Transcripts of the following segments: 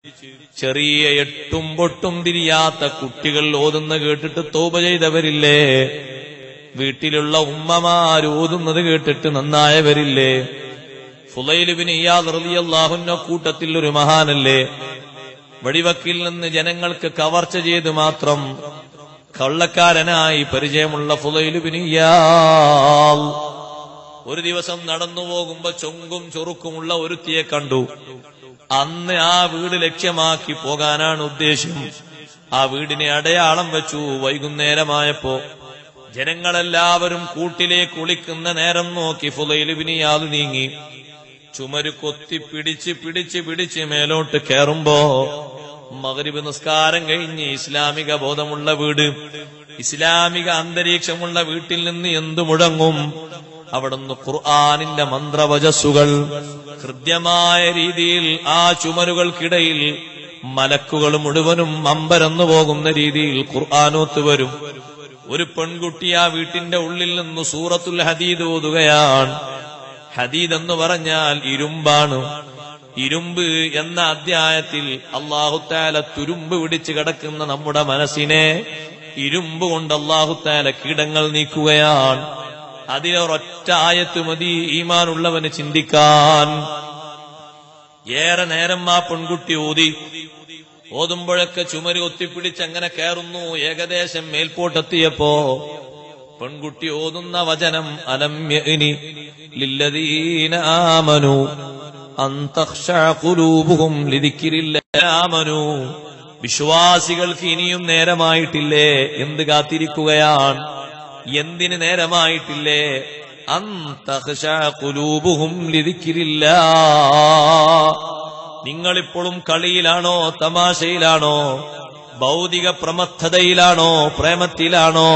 ചെറിയ എട്ടും പൊട്ടും തിരിയാത്ത കുട്ടികൾ ഓതുന്ന കേട്ടിട്ട് തോപ ചെയ്തവരില്ലേ വീട്ടിലുള്ള ഉമ്മമാര് ഓതുന്നത് കേട്ടിട്ട് നന്നായവരില്ലേ ഫുലൈലുബിന് ഇയാദ് റളിയല്ലാഹുന്ന കൂട്ടത്തിൽ ഒരു മഹാനല്ലേ വടിവക്കിൽ നിന്ന് ജനങ്ങൾക്ക് കവർച്ച ചെയ്ത് മാത്രം കള്ളക്കാരനായി പരിചയമുള്ള ഫുലൈലുബിന് ഇയാൾ ഒരു ദിവസം നടന്നു പോകുമ്പോ ചൊങ്കും ചൊറുക്കുമുള്ള ഒരുത്തിയെ കണ്ടു അന്ന് ആ വീട് ലക്ഷ്യമാക്കി പോകാനാണ് ഉദ്ദേശ്യം ആ വീടിനെ അടയാളം വെച്ചു വൈകുന്നേരമായപ്പോ ജനങ്ങളെല്ലാവരും കൂട്ടിലേക്ക് ഒളിക്കുന്ന നേരം നോക്കി ഫുലൈലുബിനിയാത് നീങ്ങി ചുമര് കൊത്തി പിടിച്ച് പിടിച്ച് പിടിച്ച് മേലോട്ട് കയറുമ്പോ മകരിബ് നിസ്കാരം കഴിഞ്ഞ് ഇസ്ലാമിക ബോധമുള്ള വീട് ഇസ്ലാമിക അന്തരീക്ഷമുള്ള വീട്ടിൽ നിന്ന് എന്തു മുഴങ്ങും അവിടുന്ന് ഖുർആാനിന്റെ മന്ത്രവചസ്സുകൾ ഹൃദ്യമായ രീതിയിൽ ആ ചുമരുകൾക്കിടയിൽ മലക്കുകൾ മുഴുവനും അമ്പരന്നു പോകുന്ന രീതിയിൽ ഖുർആാനോത്ത് വരും ഒരു പെൺകുട്ടി ആ വീട്ടിന്റെ ഉള്ളിൽ നിന്ന് സൂറത്തുൽ ഹദീദ് ഓതുകയാണ് ഹദീദ് എന്ന് പറഞ്ഞാൽ ഇരുമ്പാണ് ഇരുമ്പ് എന്ന അധ്യായത്തിൽ അള്ളാഹുത്താല തുരുമ്പ് പിടിച്ച് കിടക്കുന്ന നമ്മുടെ മനസ്സിനെ ഇരുമ്പ് കൊണ്ട് അള്ളാഹുത്താല കീടങ്ങൾ നീക്കുകയാണ് അതിലൊരൊറ്റ ആയത്ത് മതി ഈമാനുള്ളവന് ചിന്തിക്കാൻ ഏറെ നേരം ആ പെൺകുട്ടി ഊതി ഓതുമ്പോഴൊക്കെ ചുമര് ഒത്തിപ്പിടിച്ച് അങ്ങനെ കയറുന്നു ഏകദേശം മേൽപോട്ടെത്തിയപ്പോ പെൺകുട്ടി ഓതുന്ന വചനം അലമ്യനി ലില്ലദീന ആമനു അന്തക്ഷൂബുഹും ലിതിക്കിരില്ലാമനു വിശ്വാസികൾക്ക് ഇനിയും നേരമായിട്ടില്ലേ എന്ത് കാത്തിരിക്കുകയാണ് എന്തിന് നേരമായിട്ടില്ലേ അന്തഹുലൂബുഹും ലിതിക്കിരില്ല നിങ്ങളിപ്പോഴും കളിയിലാണോ തമാശയിലാണോ ഭൗതിക പ്രമത്തതയിലാണോ പ്രേമത്തിലാണോ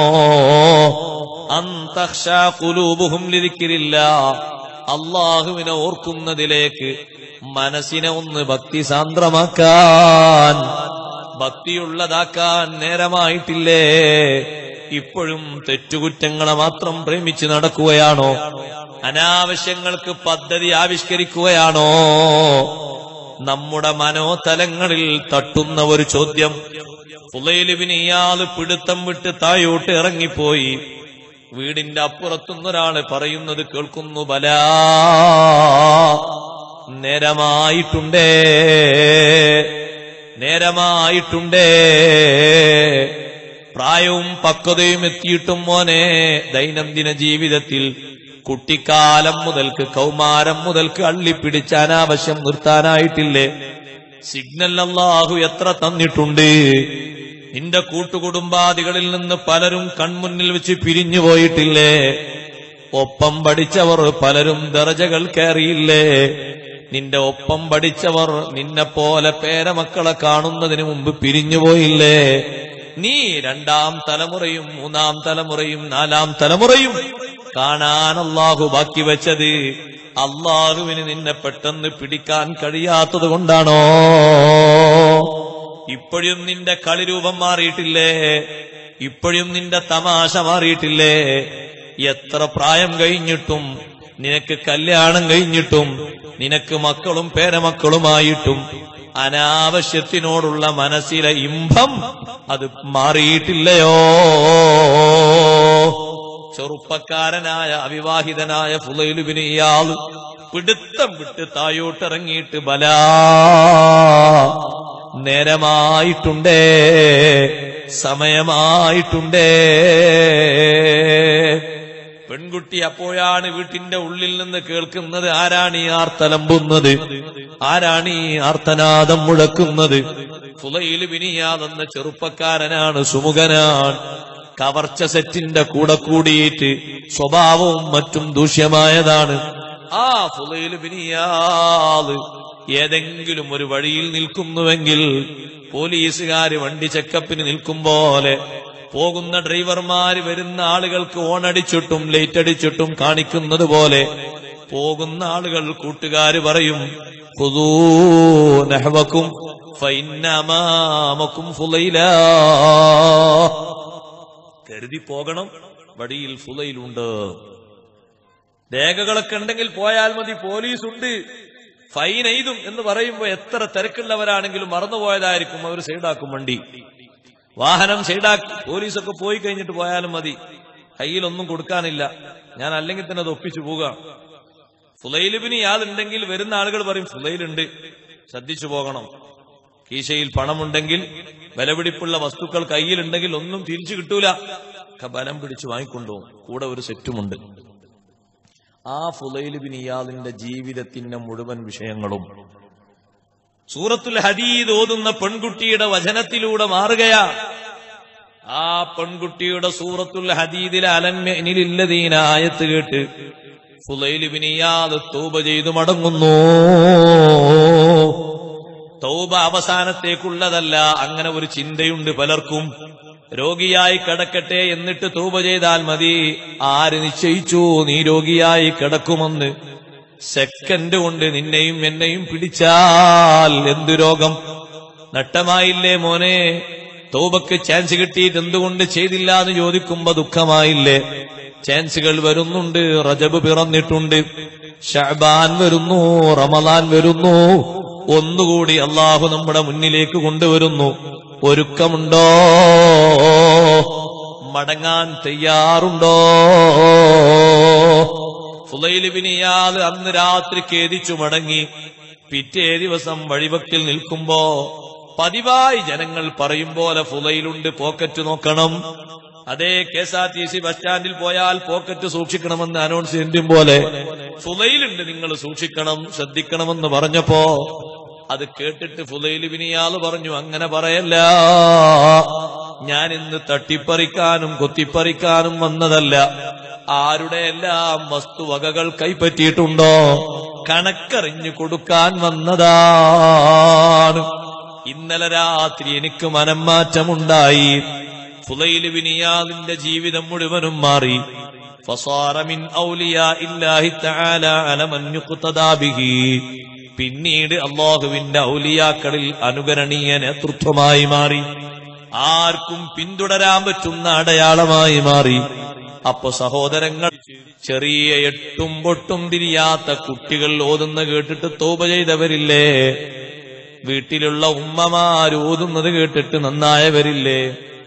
അന്തഹുലൂബുഹും ലിതിക്കിരില്ല അള്ളാഹുവിനെ ഓർക്കുന്നതിലേക്ക് മനസ്സിനെ ഒന്ന് ഭക്തി സാന്ദ്രമാക്കാൻ ഭക്തിയുള്ളതാക്കാൻ നേരമായിട്ടില്ലേ ഇപ്പോഴും തെറ്റുകുറ്റങ്ങളെ മാത്രം പ്രേമിച്ച് നടക്കുകയാണോ അനാവശ്യങ്ങൾക്ക് പദ്ധതി ആവിഷ്കരിക്കുകയാണോ നമ്മുടെ മനോതലങ്ങളിൽ തട്ടുന്ന ഒരു ചോദ്യം പുലയിലുവിന് ഇയാള് പിടുത്തം വിട്ട് തായോട്ട് ഇറങ്ങിപ്പോയി വീടിന്റെ അപ്പുറത്തുനിന്നൊരാള് പറയുന്നത് കേൾക്കുന്നു ബലാ നേരമായിട്ടുണ്ടേ നേരമായിട്ടുണ്ടേ പ്രായവും പക്വതയും എത്തിയിട്ടും മോനെ ദൈനംദിന ജീവിതത്തിൽ കുട്ടിക്കാലം മുതൽക്ക് കൗമാരം മുതൽക്ക് അള്ളിപ്പിടിച്ച് അനാവശ്യം നിർത്താനായിട്ടില്ലേ സിഗ്നൽ അള്ളാഹു എത്ര തന്നിട്ടുണ്ട് നിന്റെ കൂട്ടുകുടുംബാദികളിൽ നിന്ന് പലരും കൺമുന്നിൽ വെച്ച് പിരിഞ്ഞു പോയിട്ടില്ലേ ഒപ്പം പഠിച്ചവർ പലരും ദർജകൾ കയറിയില്ലേ നിന്റെ ഒപ്പം പഠിച്ചവർ നിന്നെ പോലെ പേരമക്കളെ കാണുന്നതിന് മുമ്പ് പിരിഞ്ഞുപോയില്ലേ നീ രണ്ടാം തലമുറയും മൂന്നാം തലമുറയും നാലാം തലമുറയും കാണാൻ അള്ളാഹു ബാക്കി വെച്ചത് അള്ളാഹുവിന് നിന്നെ പെട്ടെന്ന് പിടിക്കാൻ കഴിയാത്തത് കൊണ്ടാണോ ഇപ്പോഴും നിന്റെ കളിരൂപം മാറിയിട്ടില്ലേ ഇപ്പോഴും നിന്റെ തമാശ മാറിയിട്ടില്ലേ എത്ര പ്രായം കഴിഞ്ഞിട്ടും നിനക്ക് കല്യാണം കഴിഞ്ഞിട്ടും നിനക്ക് മക്കളും പേരമക്കളുമായിട്ടും അനാവശ്യത്തിനോടുള്ള മനസ്സിലെ ഇമ്പം അത് മാറിയിട്ടില്ലയോ ചെറുപ്പക്കാരനായ അവിവാഹിതനായ ഫുലൈലുബിന് ഇയാൾ പിടുത്തം വിട്ട് തായോട്ടിറങ്ങിയിട്ട് ബലാ നേരമായിട്ടുണ്ടേ സമയമായിട്ടുണ്ടേ പെൺകുട്ടി അപ്പോഴാണ് വീട്ടിന്റെ ഉള്ളിൽ നിന്ന് കേൾക്കുന്നത് ആരാണ് ഈ ആർത്തലമ്പുന്നത് ആരാണ് ഈ ആർത്തനാദം മുഴക്കുന്നത് ഫുലയിൽ വിനിയാതെന്ന ചെറുപ്പക്കാരനാണ് സുമുഖനാണ് കവർച്ച സെറ്റിന്റെ കൂടെ കൂടിയിട്ട് സ്വഭാവവും മറ്റും ദൂഷ്യമായതാണ് ആ ഫുലയിൽ വിനിയാത് ഏതെങ്കിലും ഒരു വഴിയിൽ നിൽക്കുന്നുവെങ്കിൽ പോലീസുകാര് വണ്ടി ചെക്കപ്പിന് നിൽക്കും പോലെ പോകുന്ന ഡ്രൈവർമാര് വരുന്ന ആളുകൾക്ക് ഓണടിച്ചിട്ടും ലൈറ്റ് അടിച്ചിട്ടും കാണിക്കുന്നത് പോലെ പോകുന്ന ആളുകൾ കൂട്ടുകാര് പറയും "ഖുദൂ നഹ്വക്കും ഫഇന്ന അമാമക്കും ഫുലൈലാ." കരുതി പോകണം വഴിയിൽ ഫുലയിലുണ്ട് രേഖകളൊക്കെ ഉണ്ടെങ്കിൽ പോയാൽ മതി പോലീസുണ്ട് ഫൈൻ എഴുതും എന്ന് പറയുമ്പോൾ എത്ര തിരക്കുള്ളവരാണെങ്കിലും മറന്നുപോയതായിരിക്കും അവർ സൈഡാക്കും വണ്ടി വാഹനം സൈഡാക്കി പോലീസൊക്കെ പോയി കഴിഞ്ഞിട്ട് പോയാലും മതി കയ്യിലൊന്നും കൊടുക്കാനില്ല ഞാൻ അല്ലെങ്കിൽ തന്നെ അത് ഒപ്പിച്ചു പോകാം ഫുലൈലിബിന് ഇയാളുണ്ടെങ്കിൽ വരുന്ന ആളുകൾ പറയും ഫുലൈലുണ്ട് ശ്രദ്ധിച്ചു പോകണം കീശയിൽ പണമുണ്ടെങ്കിൽ വിലപിടിപ്പുള്ള വസ്തുക്കൾ കയ്യിലുണ്ടെങ്കിൽ ഒന്നും തിരിച്ചു കിട്ടൂല ഒക്കെ ബലം പിടിച്ച് വാങ്ങിക്കൊണ്ടുപോകും കൂടെ ഒരു സെറ്റുമുണ്ട് ആ ഫുലൈലിബിൻ ഇയാളിന്റെ ജീവിതത്തിന്റെ മുഴുവൻ വിഷയങ്ങളും സൂറത്തുൽ ഹദീദ് ഓതുന്ന പെൺകുട്ടിയുടെ വചനത്തിലൂടെ മാറുകയാ ആ പെൺകുട്ടിയുടെ സൂറത്തുൽ ഹദീദിലെ അലമ്യനിലില്ലതീന ആയത്ത് കേട്ട് ഫുലൈലിബിനിയാത് തൗബ ചെയ്തു മടങ്ങുന്നു തൗബ അവസാനത്തേക്കുള്ളതല്ല അങ്ങനെ ഒരു ചിന്തയുണ്ട് പലർക്കും രോഗിയായി കിടക്കട്ടെ എന്നിട്ട് തൗബ ചെയ്താൽ മതി ആര് നിശ്ചയിച്ചു നീ രോഗിയായി കിടക്കുമെന്ന് സെക്കൻഡ് കൊണ്ട് നിന്നെയും എന്നെയും പിടിച്ചാൽ എന്തു രോഗം നട്ടമായില്ലേ മോനെ തൗബക്ക് ചാൻസ് കിട്ടിയിട്ട് എന്തുകൊണ്ട് ചെയ്തില്ല എന്ന് ചോദിക്കുമ്പോ ദുഃഖമായില്ലേ ചാൻസുകൾ വരുന്നുണ്ട് റജബ് പിറന്നിട്ടുണ്ട് ഷഹബാൻ വരുന്നു റമദാൻ വരുന്നു ഒന്നുകൂടി അള്ളാഹു നമ്മുടെ മുന്നിലേക്ക് കൊണ്ടുവരുന്നു ഒരുക്കമുണ്ടോ മടങ്ങാൻ തയ്യാറുണ്ടോ ഫുലൈലിബിനിയാൽ അന്ന് രാത്രി ഖേദിച്ചു മടങ്ങി പിറ്റേ ദിവസം വഴിവക്കിൽ നിൽക്കുമ്പോ പതിവായി ജനങ്ങൾ പറയും പോലെ ഫുലയിലുണ്ട് പോക്കറ്റ് നോക്കണം അതേ K S R T C bus സ്റ്റാൻഡിൽ പോയാൽ പോക്കറ്റ് സൂക്ഷിക്കണമെന്ന് അനൗൺസ് ചെയ്യും പോലെ ഫുലയിലുണ്ട് നിങ്ങൾ സൂക്ഷിക്കണം ശ്രദ്ധിക്കണമെന്ന് പറഞ്ഞപ്പോ അത് കേട്ടിട്ട് ഫുലയിൽ വിനിയാള് പറഞ്ഞു അങ്ങനെ പറയല്ല ഞാൻ ഇന്ന് തട്ടിപ്പറിക്കാനും കൊത്തിപ്പറിക്കാനും വന്നതല്ല ആരുടെ എല്ലാം വസ്തുവകകൾ കൈപ്പറ്റിയിട്ടുണ്ടോ കണക്കറിഞ്ഞു കൊടുക്കാൻ വന്നതാണ് ഇന്നലെ രാത്രി എനിക്ക് മനംമാറ്റമുണ്ടായി ഫുലൈല് വിനിയാദിന്റെ ജീവിതം മുഴുവനും മാറി ഫസാറമിൻ ഔലിയ ഇല്ലാഹി തആല അലമൻ യുഖ്തദാ ബിഹി പിന്നീട് അള്ളാഹുവിന്റെ ഔലിയാക്കളിൽ അനുകരണീയ നേതൃത്വമായി മാറി ആർക്കും പിന്തുടരാൻ പറ്റുന്ന അടയാളമായി മാറി അപ്പൊ സഹോദരങ്ങൾ ചെറിയ എട്ടും പൊട്ടും തിരിയാത്ത കുട്ടികൾ ഓതുന്ന കേട്ടിട്ട് തോപ ചെയ്തവരില്ലേ വീട്ടിലുള്ള ഉമ്മമാർ ഓതുന്നത് കേട്ടിട്ട് നന്നായവരില്ലേ